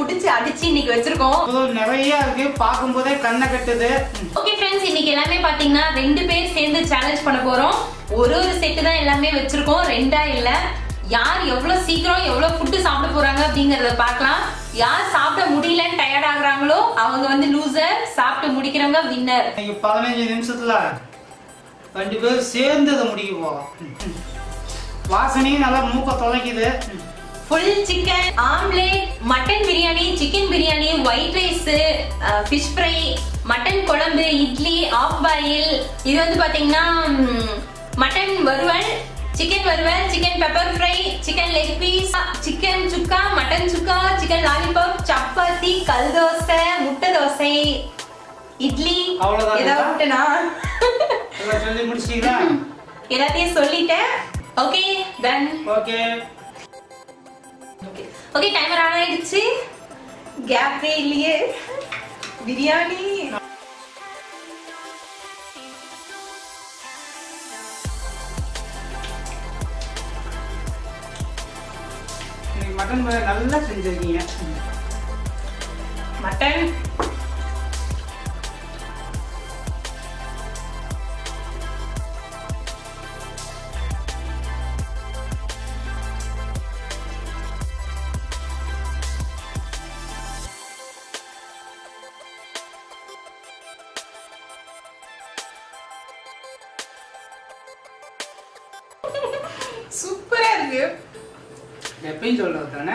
புடிச்சு அடிச்சு இன்னைக்கு வச்சிருக்கோம் இப்போ நிறைய இருக்கு பார்க்கும் போதே கண்ணை கட்டுது ஓகே ஃப்ரெண்ட்ஸ் இன்னைக்கு எல்லாமே பாத்தீங்கன்னா ரெண்டு பேர் சேர்ந்து சேலஞ்ச் பண்ண போறோம் ஒரு ஒரு செட்டு தான் எல்லாமே வச்சிருக்கோம் ரெண்டா இல்ல யார் எவ்வளவு சீக்கிரம் எவ்வளவு ஃபுட்டு சாப்பிட போறாங்க அப்படிங்கறத பார்க்கலாம் யார் சாப்பிட முடியலன்னு டயர்ட் ஆகுறாங்களோ அவங்க வந்து லூசர் சாப்பிட்டு முடிக்கிறவங்க வின்னர் இன்னைக்கு பதினஞ்சு நிமிஷத்துல ரெண்டு பேரும் சேர்ந்து அதை முடிக்க போறோம் வாசனையும் நல்லா மூக்க தொலைக்குது full chicken omelette mutton biryani chicken biryani white rice fish fry mutton குழம்பு இட்லி ஆஃப் பாயில் இது வந்து பாத்தீங்கன்னா ம், மட்டன் வறுவல் சிக்கன் வறுவல் chicken pepper fry chicken leg piece chicken chukka mutton chukka chicken lollipop chapati கல் தோசை முட்டை தோசை இட்லி அவ்வளவுதான் ஏதாவது இருக்கா? விட்டனா? எல்லாம் சொல்லி முடிச்சிட்டீங்களா எல்லாத்தையும் சொல்லிட்டேன் okay done okay okay timer on ஆயிடுச்சு கேப்பே இல்லையே பிரியாணி இன்னைக்கு மட்டன் பிரியாணி நல்லா செஞ்சிருக்கீங்க மட்டன் சூப்பரா இருக்கு எப்பயும் சொல்றது தானே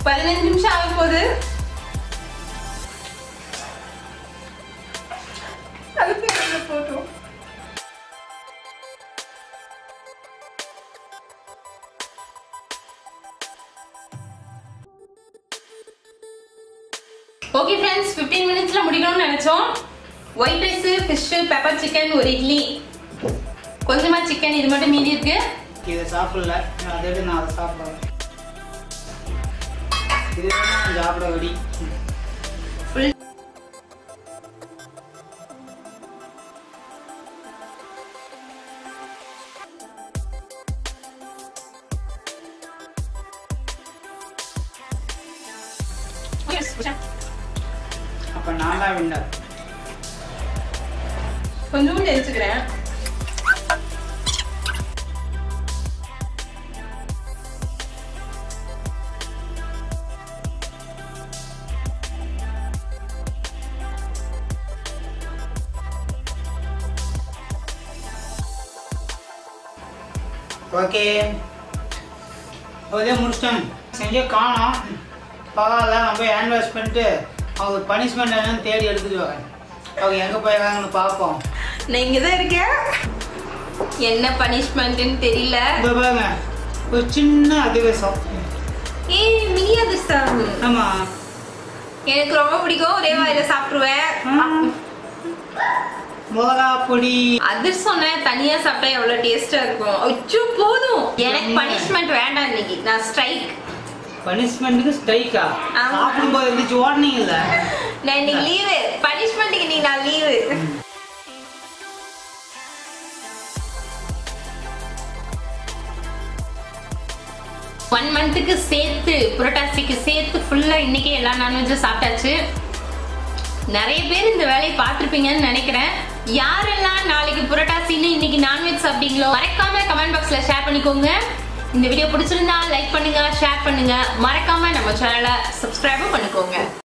பதினஞ்சு நிமிஷம் ஆக போகுது அதுக்கு என்ன போட்டோம் ஓகே ஃப்ரெண்ட்ஸ் 15 மினிட்ஸ்ல முடிக்கணும்னு நினைச்சோம் white rice fish pepper chicken ஒரு இட்லி கொஞ்சமா சிக்கன் இது மட்டும் மீதி இருக்கு இதை சாப்பிடல அதை விட நான் அதை சாப்பிடுவேன் இது வேணா நான் சாப்பிட வெடி ஃபுல் அப்போ நான் தான் வின்னர் கொஞ்சோண்டு எடுத்துக்கிறேன் ஓகே அதே முடிச்சிட்டேன் செஞ்சே காணோம் பரவாயில்ல நம்ம போய் ஹேண்ட் வாஷ் பண்ணிட்டு அவங்க பனிஷ்மெண்ட் என்னன்னு தேடி எடுத்துட்டு வரேன் அவங்க எங்கே போயிருக்காங்கன்னு பார்ப்போம் நான் இங்க தான் இருக்கேன் என்ன பனிஷ்மெண்ட்னு தெரியல இந்த பாருங்க ஒரு சின்ன அதிவேசம் ஏய் மினி அதிர்ஷ்டம் ஆமாம் எனக்கு ரொம்ப பிடிக்கும் ஒரே வாயில சாப்பிடுவேன் மிளகா பொடி அதிர்சம்னா தனியா சாப்பிட்டா எவ்வளவு டேஸ்டா இருக்கும் அச்சோ போதும் எனக்கு பனிஷ்மெண்ட் வேண்டாம் இன்னைக்கு நான் ஸ்ட்ரைக் பனிஷ்மெண்ட்டுக்கு ஸ்ட்ரைக்கா ஆமா. சாப்பிடும்போது இருந்துச்சு ஓடனீங்கல்ல நான் இன்னைக்கு லீவு பனிஷ்மெண்ட்டுக்கு இன்னைக்கு நான் லீவு ஒன் மந்த்துக்கு சேர்த்து புரட்டாசிக்கு சேர்த்து ஃபுல்லா இன்னைக்கே எல்லா நான்வெஜ்ஜும் சாப்பிட்டாச்சு நிறைய பேர் இந்த வேலையை பார்த்திருப்பீங்கன்னு நினைக்கிறேன் யாரெல்லாம் நாளைக்கு புரட்டாசின்னு இன்னைக்கு நான்வெஜ் சாப்பிட்டீங்களோ மறக்காம கமெண்ட் பாக்ஸ்ல ஷேர் பண்ணிக்கோங்க இந்த வீடியோ பிடிச்சிருந்தா லைக் பண்ணுங்க ஷேர் பண்ணுங்க மறக்காம நம்ம சேனலை சப்ஸ்கிரைபும் பண்ணிக்கோங்க